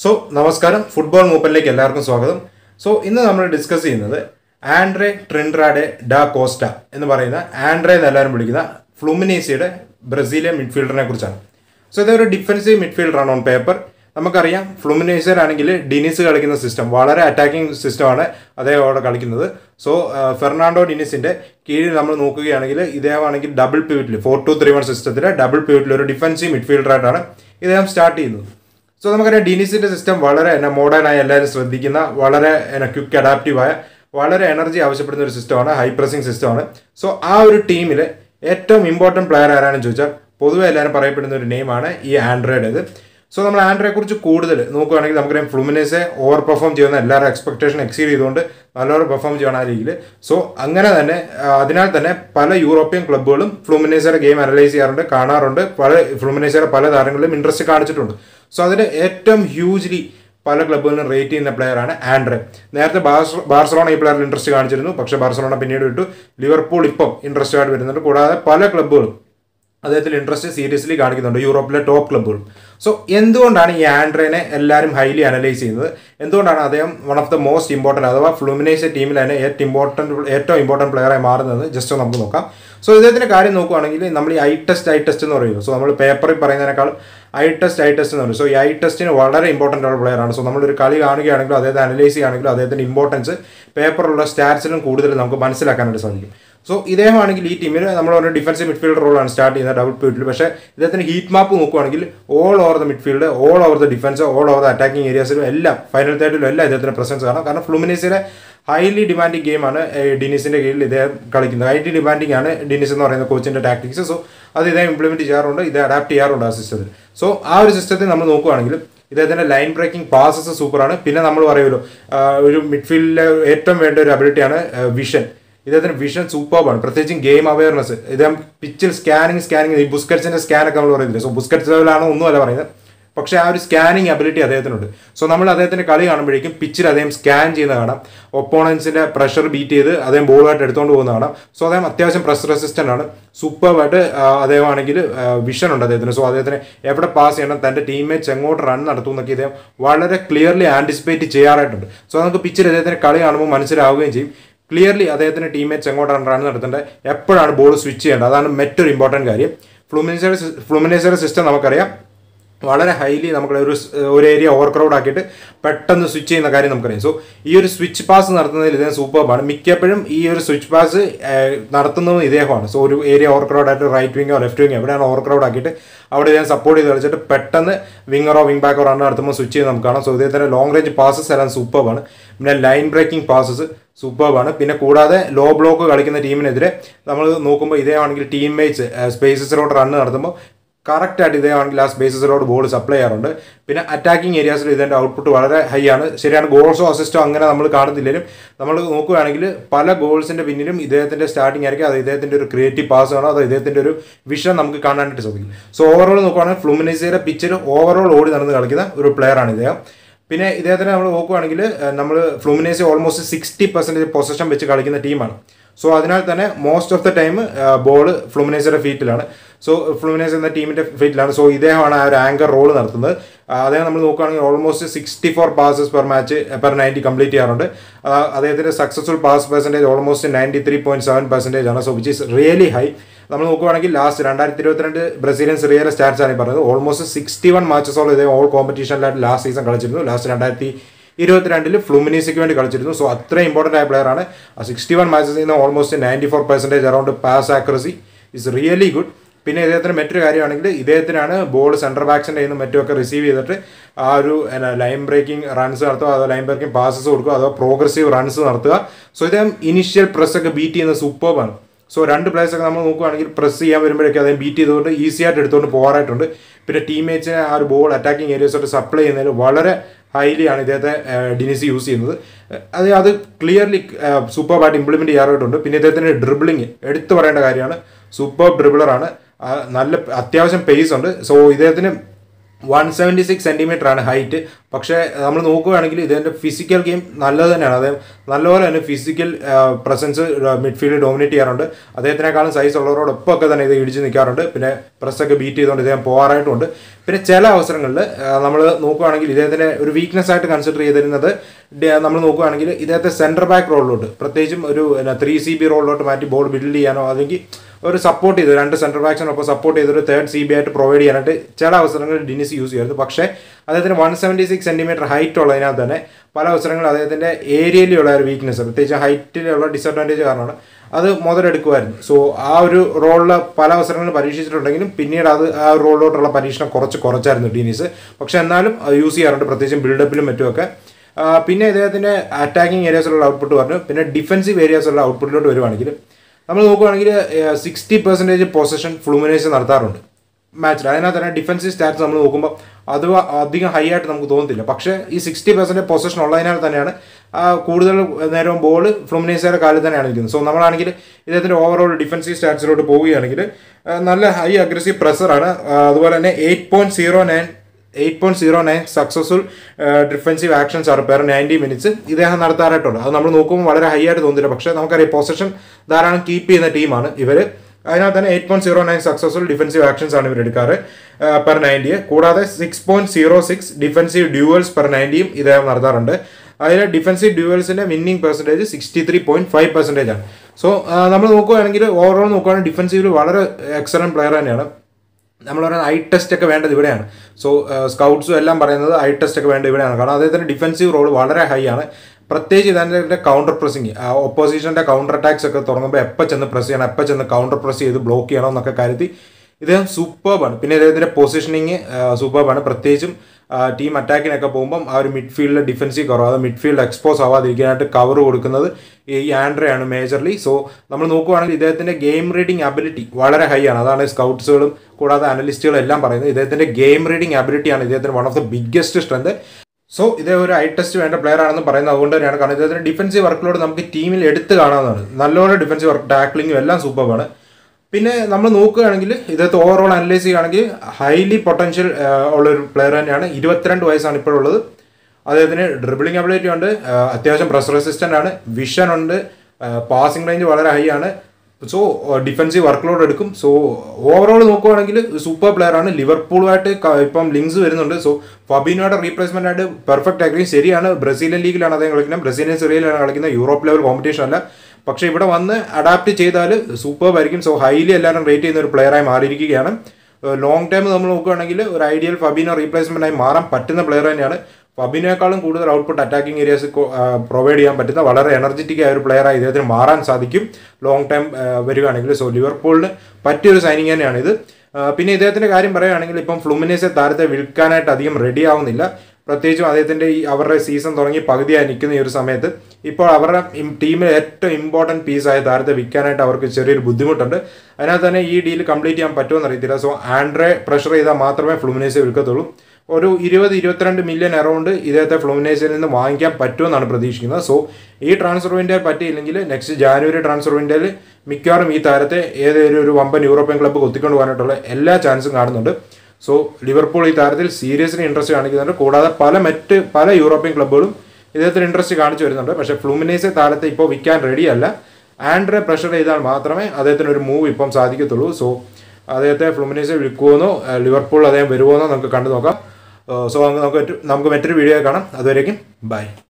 so നമസ്കാരം football മൂപ്പനിലേക്ക് എല്ലാവർക്കും സ്വാഗതം സോ ഇന്ന് നമ്മൾ ഡിസ്കസ് ചെയ്യുന്നത് ആൻഡ്രെ ട്രിൻഡ്രാഡെ ഡാ കോസ്റ്റ എന്ന് പറയുന്ന ആൻഡ്രെ എന്ന് എല്ലാവരും വിളിക്കുന്ന ഫ്ലുമിനേസിയുടെ ബ്രസീലിയൻ മിഡ്ഫീൽഡറിനെ കുറിച്ചാണ് സോ ഇതൊരു ഡിഫൻസീവ് മിഡ്ഫീൽഡറാണ് ഓൺ പേപ്പർ നമുക്കറിയാം ഫ്ലുമിനേസർ ആണെങ്കിൽ ഡിനിസ് കളിക്കുന്ന സിസ്റ്റം വളരെ അറ്റാക്കിംഗ് സിസ്റ്റമാണ് അദ്ദേഹം അവിടെ കളിക്കുന്നത് സോ ഫെർണാണ്ടോ ഡിനിസിന്റെ കീഴിൽ നമ്മൾ നോക്കുകയാണെങ്കിൽ ഇദ്ദേഹമാണെങ്കിൽ ഡബിൾ പിവിറ്റിൽ ഫോർ ടു ത്രീ വൺ സിസ്റ്റത്തിൽ ഡബിൾ പിവിറ്റിൽ ഒരു ഡിഫൻസീവ് മിഡ്ഫീൽഡറായിട്ടാണ് ഇദ്ദേഹം സ്റ്റാർട്ട് ചെയ്യുന്നത് സോ നമുക്കറിയാം ഡിനിസിന്റെ സിസ്റ്റം വളരെ എന്നെ മോഡേൺ ആയി എല്ലാവരും ശ്രദ്ധിക്കുന്ന വളരെ എന്നെ ക്വിക്ക് അഡാപ്റ്റീവായ വളരെ എനർജി ആവശ്യപ്പെടുന്ന ഒരു സിസ്റ്റമാണ് ഹൈ പ്രസിംഗ് സിസ്റ്റമാണ് സോ ആ ഒരു ടീമിൽ ഏറ്റവും ഇമ്പോർട്ടൻറ്റ് പ്ലെയർ ആരാണെന്ന് ചോദിച്ചാൽ പൊതുവെ എല്ലാവരും പറയപ്പെടുന്ന ഒരു നെയിമാണ് ഈ ആൻഡ്രോയിഡ് സോ നമ്മൾ ആൻഡ്രയെ കുറിച്ച് കൂടുതൽ നോക്കുകയാണെങ്കിൽ നമുക്കറിയാം ഫ്ലുമിനേസെ ഓവർ പെർഫോം ചെയ്യുന്ന എല്ലാവരും എക്സ്പെക്ടേഷൻ എക്സീഡ് ചെയ്തുകൊണ്ട് നല്ലപോലെ പെർഫോം ചെയ്യണം ആ രീതിയിൽ സോ അങ്ങനെ തന്നെ ആ, അതിനാൽ തന്നെ പല യൂറോപ്യൻ ക്ലബ്ബുകളും ഫ്ലുമിനേസയുടെ ഗെയിം അനലൈസ് ചെയ്യാറുണ്ട് കാണാറുണ്ട് പല ഫ്ലുമിനേസയുടെ പല താരങ്ങളിലും ഇൻട്രസ്റ്റ് കാണിച്ചിട്ടുണ്ട് സോ അതിൽ ഏറ്റവും ഹ്യൂജ്ലി പല ക്ലബ്ബുകളിലും റേറ്റ് ചെയ്യുന്ന പ്ലെയറാണ് ആൻഡ്രെ നേരത്തെ ബാർസ- ബാർസലോണ ഈ പ്ലെയറിൽ ഇൻട്രസ്റ്റ് കാണിച്ചിരുന്നു പക്ഷേ ബാർസലോണ പിന്നീട് വിട്ടു ലിവർപൂൾ ഇപ്പം ഇൻട്രസ്റ്റ് ആയിട്ട് വരുന്നുണ്ട് കൂടാതെ പല ക്ലബ്ബുകളും അദ്ദേഹത്തിൽ ഇൻട്രസ്റ്റ് സീരിയസ്ലി കാണിക്കുന്നുണ്ട് യൂറോപ്പിലെ ടോപ്പ് ക്ലബ്ബുകളും സോ എന്തുകൊണ്ടാണ് ഈ ആൻഡ്രേനെ എല്ലാവരും ഹൈലി അനലൈസ് ചെയ്യുന്നത് എന്തുകൊണ്ടാണ് അദ്ദേഹം one of the most important അഥവാ ഫ്ലുമിനേഷ്യ ടീമിൽ തന്നെ ഏറ്റവും ഇമ്പോർട്ടൻറ്റ് ഏറ്റവും ഇമ്പോർട്ടൻറ്റ് പ്ലെയറായി മാറുന്നത് ജസ്റ്റ് നമുക്ക് നോക്കാം സോ ഇദ്ദേഹത്തിൻ്റെ കാര്യം നോക്കുവാണെങ്കിൽ നമ്മൾ ഈ ഐ ടെസ്റ്റ് ഐ ടെസ്റ്റ് എന്ന് പറയുന്നത് സോ നമ്മൾ പേപ്പറിൽ പറയുന്നതിനേക്കാൾ ഐ ടെസ്റ്റ് ഐ ടെസ്റ്റ് എന്ന് പറയും സോ ഈ ഐ ടെസ്റ്റിന് വളരെ ഇമ്പോർട്ടൻ്റ് ഉള്ള പ്ലെയറാണ് സോ നമ്മളൊരു കളി കാണുകയാണെങ്കിലും അദ്ദേഹത്തെ അനലൈസ് ചെയ്യുകയാണെങ്കിലും അദ്ദേഹത്തിൻ്റെ ഇമ്പോർട്ടൻസ് പേപ്പറിലുള്ള സ്റ്റാറ്റ്സിലും കൂടുതൽ നമുക്ക് മനസ്സിലാക്കാനായിട്ട് സാധിക്കും സോ ഇദ്ദേഹമാണെങ്കിൽ ഈ ടീമിൽ നമ്മൾ പറഞ്ഞ ഡിഫൻസീവ് മിഡ്ഫീൽഡർ റോളാണ് സ്റ്റാർട്ട് ചെയ്യുന്നത് ഡബിൾ പീറ്റിൽ പക്ഷേ ഇദ്ദേഹത്തിന് ഹീറ്റ് മാപ്പ് നോക്കുവാണെങ്കിൽ all over the midfield all over the defence all over the attacking ഏരിയാസിലും എല്ലാം ഫൈനൽ തേർഡിലും എല്ലാം ഇദ്ദേഹത്തിന് പ്രസൻസ് കാണാം കാരണം ഫ്ലുമിനേസിയുടെ ഹൈലി ഡിമാൻഡിങ് ഗെയിമാണ് ഡിനിസിന്റെ കീഴിൽ ഇദ്ദേഹം കളിക്കുന്നത് ഹൈലി ഡിമാൻഡിങ് ആണ് ഡിനിസ് എന്ന് പറയുന്ന കോച്ചിന്റെ ടാക്ടിക്സ് സോ അത് ഇദ്ദേഹം ഇംപ്ലിമെന്റ് ചെയ്യാറുണ്ട് ഇത് അഡാപ്റ്റ് ചെയ്യാറുണ്ട് ആ സിസ്റ്റത്തിൽ സോ ആ ഒരു സിസ്റ്റത്തിൽ നമ്മൾ നോക്കുവാണെങ്കിൽ ഇദ്ദേഹത്തിന്റെ ലൈൻ ബ്രേക്കിംഗ് പാസസ് സൂപ്പറാണ് പിന്നെ നമ്മൾ പറയുമല്ലോ ആ, ഒരു മിഡ്ഫീൽഡിലെ ഏറ്റവും വേണ്ട ഒരു അബിലിറ്റിയാണ് വിഷൻ ഇദ്ദേഹത്തിന് വിഷൻ സൂപ്പർബാണ് പ്രത്യേകിച്ചും ഗെയിം അവയർനെസ് ഇദ്ദേഹം പിച്ചിൽ സ്കാനിങ് സ്കാനിങ് ഈ ബുസ്കറ്റ്സിന്റെ സ്കാനൊക്കെ നമ്മൾ പറയുന്നില്ല സോ ബുസ്കറ്റ്സ് ലെവലാണോ ഒന്നുമല്ല പറയുന്നത് പക്ഷേ ആ ഒരു സ്കാനിങ് അബിലിറ്റി അദ്ദേഹത്തിനുണ്ട് സോ നമ്മൾ അദ്ദേഹത്തിന്റെ കളി കാണുമ്പോഴേക്കും പിച്ചിൽ അദ്ദേഹം സ്കാൻ ചെയ്യുന്ന കാണാം ഒപ്പോണൻസിന്റെ പ്രഷർ ബീറ്റ് ചെയ്ത് അദ്ദേഹം ബോളായിട്ട് എടുത്തുകൊണ്ട് പോകുന്ന കാണാം സോ അദ്ദേഹം അത്യാവശ്യം പ്രസ് റെസിസ്റ്റന്റ് ആണ് സൂപ്പർവായിട്ട് അദ്ദേഹം ആണെങ്കിൽ വിഷൻ ഉണ്ട് അദ്ദേഹത്തിന് സോ അദ്ദേഹത്തിന് എവിടെ പാസ് ചെയ്യണം തന്റെ ടീംമേറ്റ്സ് എങ്ങോട്ട് റൺ നടത്തും എന്നൊക്കെ ഇദ്ദേഹം വളരെ ക്ലിയർലി ആന്റിസിപ്പേറ്റ് ചെയ്യാറായിട്ടുണ്ട് സോ നമുക്ക് പിച്ചിൽ അദ്ദേഹത്തിന് കളി കാണുമ്പോൾ മനസ്സിലാവുകയും ചെയ്യും ക്ലിയർലി അദ്ദേഹത്തിന്റെ ടീംമേറ്റ്സ് എങ്ങോട്ടാണ് റൺ നടത്തേണ്ടത് എപ്പോഴാണ് ബോൾ സ്വിച്ച് ചെയ്യേണ്ടത് അതാണ് മറ്റൊരു ഇമ്പോർട്ടൻറ്റ് കാര്യം ഫ്ലുമിനേസയുടെ ഫ്ലുമിനേസയുടെ സിസ്റ്റം നമുക്കറിയാം വളരെ ഹൈലി നമ്മൾ ഒരു സ്- ഒരു ഏരിയ ഓവർ ക്രൗഡ് ആക്കിയിട്ട് പെട്ടെന്ന് സ്വിച്ച് ചെയ്യുന്ന കാര്യം നമുക്കറിയാം സോ ഈ ഒരു സ്വിച്ച് പാസ് നടത്തുന്നതിൽ ഇദ്ദേഹം സൂപ്പർബാണ് മിക്കപ്പോഴും ഈ ഒരു സ്വിച്ച് പാസ് നടത്തുന്നത് ഇദ്ദേഹമാണ് സോ ഒരു ഏരിയ ഓവർ ക്രൗഡ് ആയിട്ട് റൈറ്റ് വിങ്ങോ ലെഫ്റ്റ് വിങ്ങോ എവിടെയാണ് ഓവർ ക്രൗഡ് ആക്കിയിട്ട് അവിടെ ഇദ്ദേഹം സപ്പോർട്ട് ചെയ്ത് കളിച്ചിട്ട് പെട്ടെന്ന് വിങ്ങറോ വിങ് ബാക്കോ റൺ നടത്തുമ്പോൾ സ്വിച്ച് ചെയ്ത് നമുക്ക് കാണാം സോ ഇദ്ദേഹത്തിൻ്റെ ലോങ് റേഞ്ച് പാസസ് എല്ലാം സൂപ്പർബാണ് പിന്നെ ലൈൻ ബ്രേക്കിംഗ് പാസസ് സൂപ്പർബാണ് പിന്നെ കൂടാതെ ലോ ബ്ലോക്ക് കളിക്കുന്ന ടീമിനെതിരെ നമ്മൾ നോക്കുമ്പോൾ ഇദ്ദേഹമാണെങ്കിൽ ടീംമേറ്റ്സ് സ്പേസസിലോട്ട് റൺ നടത്തുമ്പോൾ കറക്റ്റ് ആയിട്ട് ഇദ്ദേഹമാണെങ്കിൽ ആ സ്പേസസിലോട് ബോൾ സപ്ലൈ ചെയ്യാറുണ്ട് പിന്നെ അറ്റാക്കിംഗ് ഏരിയാസിൽ ഇതിൻ്റെ ഔട്ട്പുട്ട് വളരെ ഹൈ ആണ് ശരിയാണ് ഗോൾസോ അസിസ്റ്റോ അങ്ങനെ നമ്മൾ കാണുന്നില്ലെങ്കിലും നമ്മൾ നോക്കുകയാണെങ്കിൽ പല ഗോൾസിന്റെ പിന്നിലും ഇദ്ദേഹത്തിന്റെ സ്റ്റാർട്ടിംഗ് ആയിരിക്കും അത് ഇദ്ദേഹത്തിന്റെ ഒരു ക്രിയേറ്റീവ് പാസ് ആണോ അത് ഇദ്ദേഹത്തിന്റെ ഒരു വിഷൻ നമുക്ക് കാണാനായിട്ട് സാധിക്കും സോ ഓവറോൾ നോക്കുകയാണെങ്കിൽ ഫ്ലുമിനേസിയുടെ പിച്ചിൽ ഓവറോൾ ഓടി നടന്ന് കളിക്കുന്ന ഒരു പ്ലെയറാണ് ഇദ്ദേഹം പിന്നെ ഇദ്ദേഹത്തിന് നമ്മൾ നോക്കുകയാണെങ്കിൽ നമ്മൾ Fluminense almost sixty percentage position വെച്ച് കളിക്കുന്ന ടീമാണ് സോ അതിനാൽ തന്നെ most of the time ball ഫ്ലുമിനേസിയുടെ ഫീറ്റിലാണ് സോ ഫ്ലുമിനേസ് എന്ന ടീമിന്റെ ഫീറ്റിലാണ് സോ ഇദ്ദേഹമാണ് ആ ഒരു ആങ്കർ റോൾ നടത്തുന്നത് ആ, അദ്ദേഹം നമ്മൾ നോക്കുകയാണെങ്കിൽ almost sixty four passes per match per ninety complete ചെയ്യാറുണ്ട് ആ, അദ്ദേഹത്തിന്റെ successful pass percentage almost ninety three point seven percentage ആണ് so which is really high നമ്മൾ നോക്കുകയാണെങ്കിൽ ലാസ്റ്റ് രണ്ടായിരത്തി ഇരുപത്തിരണ്ട് ബ്രസീലിയൻ സിറിയയിലെ സ്റ്റാറ്റ്സ് ആണ് ഈ പറഞ്ഞത് ഓൾമോസ്റ്റ് സിക്സ്റ്റി വൺ മാച്ചസോളം ഇദ്ദേഹം ഓൾ കോമ്പറ്റീഷനിലായിട്ട് ലാസ്റ്റ് സീസൺ കളിച്ചിരുന്നു ലാസ്റ്റ് രണ്ടായിരത്തി ഇരുപത്തിരണ്ടിൽ ഫ്ലുമിനീസിക്ക് വേണ്ടി കളിച്ചിരുന്നു സോ അത്രയും ഇമ്പോർട്ടൻ്റ് ആയ പ്ലെയർ ആണ് സിക്സ്റ്റി വൺ മാച്ചസിൽ നിന്ന് almost ninety four percentage around pass accuracy is really good പിന്നെ ഇദ്ദേഹത്തിന് മറ്റൊരു കാര്യമാണെങ്കിൽ ഇദ്ദേഹത്തിനാണ് ബോൾ സെൻട്രൽ ബാക്സിൻ്റെ കയ്യിൽ നിന്ന് മറ്റുമൊക്കെ റിസീവ് ചെയ്തിട്ട് ആ ഒരു ലൈൻ ബ്രേക്കിംഗ് റൺസ് നടത്തുക അതോ ലൈൻ ബ്രേക്കിംഗ് പാസസ് കൊടുക്കുക അതോ പ്രോഗ്രസീവ് റൺസ് നടത്തുക സോ ഇദ്ദേഹം ഇനിഷ്യൽ പ്രസ് ഒക്കെ ബീറ്റ് ചെയ്യുന്ന സൂപ്പർബാണ് സോ രണ്ട് players ഒക്കെ നമ്മൾ നോക്കുകയാണെങ്കിൽ പ്രസ് ചെയ്യാൻ വരുമ്പോഴേക്കും അദ്ദേഹം ബീറ്റ് ചെയ്തുകൊണ്ട് ഈസി ആയിട്ട് എടുത്തുകൊണ്ട് പോകാറായിട്ടുണ്ട് പിന്നെ ടീംമേറ്റ്സിനെ ആ ഒരു ബോൾ അറ്റാക്കിംഗ് ഏരിയസോട്ട് സപ്ലൈ ചെയ്യുന്നതിൽ വളരെ ഹൈലി ആണ് ഇദ്ദേഹത്തെ ഏഹ്, ഡിനിസി യൂസ് ചെയ്യുന്നത് ഏഹ്, അത് അത് ക്ലിയർലി സൂപ്പർബായിട്ട് ഇംപ്ലിമെൻറ്റ് ചെയ്യാറായിട്ടുണ്ട് പിന്നെ ഇദ്ദേഹത്തിൻ്റെ ഡ്രിബിളിങ് എടുത്തു പറയേണ്ട കാര്യമാണ് സൂപ്പർ ഡ്രിബിളറാണ് നല്ല അത്യാവശ്യം പേസ് ഉണ്ട് സോ ഇദ്ദേഹത്തിന് വൺ സെവൻറ്റി സിക്സ് സെൻറ്റിമീറ്റർ ആണ് ഹൈറ്റ് പക്ഷേ നമ്മൾ നോക്കുകയാണെങ്കിൽ ഇതിൻ്റെ ഫിസിക്കൽ ഗെയിം നല്ലത് തന്നെയാണ് അതായത് നല്ലപോലെ തന്നെ ഫിസിക്കൽ പ്രസൻസ് മിഡ്ഫീൽഡ് ഡോമിനേറ്റ് ചെയ്യാറുണ്ട് അദ്ദേഹത്തിനേക്കാളും സൈസ് ഉള്ളവരോടൊപ്പം ഒക്കെ തന്നെ ഇത് ഇടിച്ച് നിൽക്കാറുണ്ട് പിന്നെ പ്രസ്സൊക്കെ ബീറ്റ് ചെയ്തുകൊണ്ട് ഇദ്ദേഹം പോകാറായിട്ടുണ്ട് പിന്നെ ചില അവസരങ്ങളിൽ നമ്മൾ നോക്കുകയാണെങ്കിൽ ഇദ്ദേഹത്തിൻ്റെ ഒരു വീക്ക്നെസ് ആയിട്ട് കൺസിഡർ ചെയ്തിരുന്നത് നമ്മൾ നോക്കുകയാണെങ്കിൽ ഇദ്ദേഹത്തെ സെൻറ്റർ ബാക്ക് റോളിലോട്ട് പ്രത്യേകിച്ചും ഒരു ത്രീ സി ബി റോളിലോട്ട് മാറ്റി ബോൾ ബിൽഡ് ചെയ്യാനോ അല്ലെങ്കിൽ ഒരു സപ്പോർട്ട് ചെയ്തു രണ്ട് സെൻറ്റർ ബാക്സിനൊപ്പം സപ്പോർട്ട് ചെയ്തൊരു തേർഡ് സി ബി ആയിട്ട് പ്രൊവൈഡ് ചെയ്യാനായിട്ട് ചില അവസരങ്ങളിൽ ഡിനിസ് യൂസ് ചെയ്യുമായിരുന്നു പക്ഷേ അദ്ദേഹത്തിന് one seventy six centimetre height ഉള്ളതിനകത്ത് തന്നെ പല അവസരങ്ങളിൽ അദ്ദേഹത്തിൻ്റെ ഏരിയയിലുള്ള ഒരു വീക്ക്നെസ് പ്രത്യേകിച്ച് ഹൈറ്റിലുള്ള ഡിസഡ്വാൻറ്റേജ് കാരണമാണ് അത് മുതലെടുക്കുമായിരുന്നു സോ ആ ഒരു റോളിൽ പല അവസരങ്ങളും പരീക്ഷിച്ചിട്ടുണ്ടെങ്കിലും പിന്നീട് അത് ആ റോളിലോട്ടുള്ള പരീക്ഷണം കുറച്ച് കുറച്ചായിരുന്നു ടീനീസ് പക്ഷെ എന്നാലും യൂസ് ചെയ്യാറുണ്ട് പ്രത്യേകിച്ചും ബിൽഡപ്പിലും മറ്റുമൊക്കെ പിന്നെ ഇദ്ദേഹത്തിൻ്റെ അറ്റാക്കിംഗ് ഏരിയാസിലുള്ള ഔട്ട്പുട്ട് പറഞ്ഞു പിന്നെ ഡിഫൻസീവ് ഏരിയാസിലുള്ള ഔട്ട്പുട്ടിലോട്ട് വരുവാണെങ്കിൽ നമ്മൾ നോക്കുകയാണെങ്കിൽ സിക്സ്റ്റി പെർസെൻറ്റേജ് പൊസിഷൻ ഫ്ലൂമിനേഷൻ നടത്താറുണ്ട് മാച്ചിൽ അതിനകത്ത് തന്നെ ഡിഫൻസീവ് സ്റ്റാറ്റ്സ് നമ്മൾ നോക്കുമ്പോൾ അത് അധികം ഹൈ ആയിട്ട് നമുക്ക് തോന്നത്തില്ല പക്ഷേ ഈ സിക്സ്റ്റി പെർസെൻറ്റേജ് പൊസിഷൻ ഉള്ളതിനാൽ തന്നെയാണ് കൂടുതൽ നേരം ബോൾ ഫ്ലൂമിനേസിയുടെ കാലിൽ തന്നെയാണ് ഇരിക്കുന്നത് സോ നമ്മളാണെങ്കിൽ ഇദ്ദേഹത്തിൻ്റെ ഓവറോൾ ഡിഫൻസീവ് സ്റ്റാറ്റ്സിലോട്ട് പോവുകയാണെങ്കിൽ നല്ല ഹൈ അഗ്രസീവ് പ്രഷറാണ് അതുപോലെ തന്നെ eight point zero nine eight point zero nine successful defensive actions ആണ് പെർ നയൻറ്റി മിനിറ്റ്സ് ഇദ്ദേഹം നടത്താറായിട്ടുണ്ട് അത് നമ്മൾ നോക്കുമ്പോൾ വളരെ ഹൈ ആയിട്ട് തോന്നില്ല പക്ഷേ നമുക്കറിയാം പൊസിഷൻ ധാരാളം കീപ്പ് ചെയ്യുന്ന ടീമാണ് ഇവർ അതിനകത്ത് തന്നെ eight point zero nine successful defensive actions ആണ് ഇവർ എടുക്കാറ് പെർ നയൻറ്റിയെ കൂടാതെ six point zero six defensive duels per നയൻറ്റിയും ഇദ്ദേഹം നടത്താറുണ്ട് അതിൽ ഡിഫൻസീവ് ഡ്യൂവൽസിന്റെ winning percentage sixty three point five percentage ആണ് സോ നമ്മൾ നോക്കുകയാണെങ്കിൽ ഓവറോൾ നോക്കുകയാണെങ്കിൽ ഡിഫൻസീവിൽ വളരെ എക്സലന്റ് പ്ലെയർ തന്നെയാണ് നമ്മൾ പറയുന്നത് ഐ ടെസ്റ്റ് ഒക്കെ വേണ്ടത് ഇവിടെയാണ് സോ സ്കൗട്ട്സും എല്ലാം പറയുന്നത് ഐ ടെസ്റ്റ് ഒക്കെ വേണ്ടത് ഇവിടെയാണ് കാരണം അദ്ദേഹത്തിൻ്റെ ഡിഫൻസീവ് റോൾ വളരെ ഹൈ ആണ് പ്രത്യേകിച്ച് ഇതിൻ്റെ കൗണ്ടർ പ്രസ്സിങ് ഓപ്പോസിഷൻ്റെ കൗണ്ടർ അറ്റാക്സ് ഒക്കെ തുടങ്ങുമ്പോൾ എപ്പോൾ ചെന്ന് പ്രസ് ചെയ്യണം എപ്പോൾ ചെന്ന് കൗണ്ടർ പ്രസ് ചെയ്ത് ബ്ലോക്ക് ചെയ്യണം എന്നൊക്കെ കരുതി ഇദ്ദേഹം സൂപ്പർബാണ് പിന്നെ ഇദ്ദേഹത്തിൻ്റെ പൊസിഷനിങ് സൂപ്പർബാണ് പ്രത്യേകിച്ചും ടീം അറ്റാക്കിനൊക്കെ പോകുമ്പം ആ ഒരു മിഡ്ഫീൽഡിൽ ഡിഫൻസീവ് കുറവ് അത് മിഡ്ഫീൽഡ് എക്സ്പോസ് ആവാതിരിക്കാനായിട്ട് കവർ കൊടുക്കുന്നത് ഈ ആൻഡ്രയാണ് മേജർലി സോ നമ്മൾ നോക്കുവാണെങ്കിൽ ഇദ്ദേഹത്തിൻ്റെ ഗെയിം റീഡിംഗ് അബിലിറ്റി വളരെ ഹൈ ആണ് അതാണ് സ്കൗട്ട്സുകളും കൂടാതെ അനലിസ്റ്റുകളും എല്ലാം പറയുന്നത് ഇദ്ദേഹത്തിൻ്റെ ഗെയിം റീഡിംഗ് അബിലിറ്റിയാണ് ഇദ്ദേഹത്തിന് one of the biggest strength so ഇതേ ഒരു ഐ ടെസ്റ്റ് വേണ്ട പ്ലെയർ ആണെന്ന് പറയുന്നത് അതുകൊണ്ട് തന്നെയാണ് കാരണം ഇദ്ദേഹത്തിന് ഡിഫൻസീവ് വർക്കിലോട് നമുക്ക് ടീമിൽ എടുത്ത് കാണാവുന്നതാണ് നല്ലപോലെ ഡിഫൻസീവ് വർക്ക് ടാക്ലിങ്ങും എല്ലാം സൂപ്പറാണ് പിന്നെ നമ്മൾ നോക്കുകയാണെങ്കിൽ ഇദ്ദേഹത്തെ ഓവറോൾ അനലൈസ് ചെയ്യുകയാണെങ്കിൽ ഹൈലി പൊട്ടൻഷ്യൽ ഉള്ളൊരു പ്ലെയർ തന്നെയാണ് ഇരുപത്തിരണ്ട് വയസ്സാണ് ഇപ്പോഴുള്ളത് അദ്ദേഹത്തിന് ഡ്രിബിളിംഗ് അബിലിറ്റി ഉണ്ട് അത്യാവശ്യം പ്രസ് റെസിസ്റ്റൻ്റ് ആണ് വിഷൻ ഉണ്ട് പാസിംഗ് റേഞ്ച് വളരെ ഹൈ ആണ് സോ ഡിഫൻസീവ് വർക്ക്ലോഡ് എടുക്കും സോ ഓവറോൾ നോക്കുവാണെങ്കിൽ സൂപ്പർ പ്ലെയർ ആണ് ലിവർപൂളുമായിട്ട് ഇപ്പം ലിങ്ക്സ് വരുന്നുണ്ട് സോ ഫബീനോയുടെ റീപ്ലേസ്മെന്റ് ആയിട്ട് പെർഫെക്റ്റ് ആഗ്രഹം ശരിയാണ് ബ്രസീലിയൻ ലീഗിലാണ് അദ്ദേഹം കളിക്കുന്നത് ബ്രസീലിയൻ സിറിയയിലാണ് കളിക്കുന്നത് യൂറോപ്പ് ലെവൽ കോമ്പറ്റീഷൻ അല്ല പക്ഷേ ഇവിടെ വന്ന് അഡാപ്റ്റ് ചെയ്താൽ സൂപ്പർ ആയിരിക്കും സോ ഹൈലി എല്ലാവരും റേറ്റ് ചെയ്യുന്ന ഒരു പ്ലെയറായി മാറിയിരിക്കുകയാണ് ലോങ് ടൈം നമ്മൾ നോക്കുകയാണെങ്കിൽ ഒരു ഐഡിയൽ ഫബീനോ റീപ്ലേസ്മെന്റ് ആയി മാറാൻ പറ്റുന്ന പ്ലെയർ തന്നെയാണ് ഫബിനേക്കാളും കൂടുതൽ ഔട്ട്പുട്ട് അറ്റാക്കിംഗ് ഏരിയാസ് പ്രൊവൈഡ് ചെയ്യാൻ പറ്റുന്ന വളരെ എനർജറ്റിക് ആയ ഒരു പ്ലെയറായി ഇദ്ദേഹത്തിന് മാറാൻ സാധിക്കും ലോങ് ടൈം വരികയാണെങ്കിൽ സോ ലിവർപൂളിന് പറ്റിയൊരു സൈനിങ് തന്നെയാണ് ഇത് പിന്നെ ഇദ്ദേഹത്തിന്റെ കാര്യം പറയുകയാണെങ്കിൽ ഇപ്പം ഫ്ലുമിനേസെ താരത്തെ വിൽക്കാനായിട്ട് അധികം റെഡി ആവുന്നില്ല പ്രത്യേകിച്ചും അദ്ദേഹത്തിന്റെ ഈ അവരുടെ സീസൺ തുടങ്ങി പകുതിയായി നിൽക്കുന്ന ഈ ഒരു സമയത്ത് ഇപ്പോൾ അവരുടെ ടീമിലെ ഏറ്റവും ഇമ്പോർട്ടൻറ്റ് പീസായ താരത്തെ വിൽക്കാനായിട്ട് അവർക്ക് ചെറിയൊരു ബുദ്ധിമുട്ടുണ്ട് അതിനകത്ത് തന്നെ ഈ ഡീൽ കംപ്ലീറ്റ് ചെയ്യാൻ പറ്റുമെന്ന് അറിയത്തില്ല സോ ആൻഡ്രെ പ്രഷർ ചെയ്താൽ മാത്രമേ ഫ്ലുമിനേസെ വിൽക്കത്തുള്ളൂ ഒരു ഇരുപത് ഇരുപത്തിരണ്ട് മില്യൺ അറൗണ്ട് ഇദ്ദേഹത്തെ ഫ്ലുമിനേസിൽ നിന്ന് വാങ്ങിക്കാൻ പറ്റുമെന്നാണ് പ്രതീക്ഷിക്കുന്നത് സോ ഈ ട്രാൻസ്ഫർ വിൻഡോ പറ്റിയില്ലെങ്കിൽ നെക്സ്റ്റ് ജാനുവരി ട്രാൻസ്ഫർ വിൻഡോയിൽ മിക്കവാറും ഈ താരത്തെ ഏതൊരു ഒരു വമ്പൻ യൂറോപ്യൻ ക്ലബ്ബ് കൊത്തിക്കൊണ്ട് പോകാനായിട്ടുള്ള എല്ലാ ചാൻസും കാണുന്നുണ്ട് സോ ലിവർപൂൾ ഈ താരത്തിൽ സീരിയസ്ലി ഇൻട്രസ്റ്റ് കാണിക്കുന്നുണ്ട് കൂടാതെ പല മറ്റ് പല യൂറോപ്യൻ ക്ലബ്ബുകളും ഇദ്ദേഹത്തിന് ഇൻട്രസ്റ്റ് കാണിച്ചു വരുന്നുണ്ട് പക്ഷേ ഫ്ലൂമിനേസെ താരത്തെ ഇപ്പോൾ വിൽക്കാൻ റെഡിയല്ല ആൻഡ്രെ പ്രഷർ ചെയ്താൽ മാത്രമേ അദ്ദേഹത്തിന് ഒരു മൂവ് ഇപ്പം സാധിക്കത്തുള്ളൂ സോ അദ്ദേഹത്തെ ഫ്ലൂമിനേസെ വിൽക്കുമെന്നോ ലിവർപൂൾ അദ്ദേഹം വരുമോന്നോ നമുക്ക് കണ്ടു നോക്കാം സോ നമുക്ക് നമുക്ക് മറ്റൊരു വീഡിയോ കാണാം അതുവരേക്കും ബൈ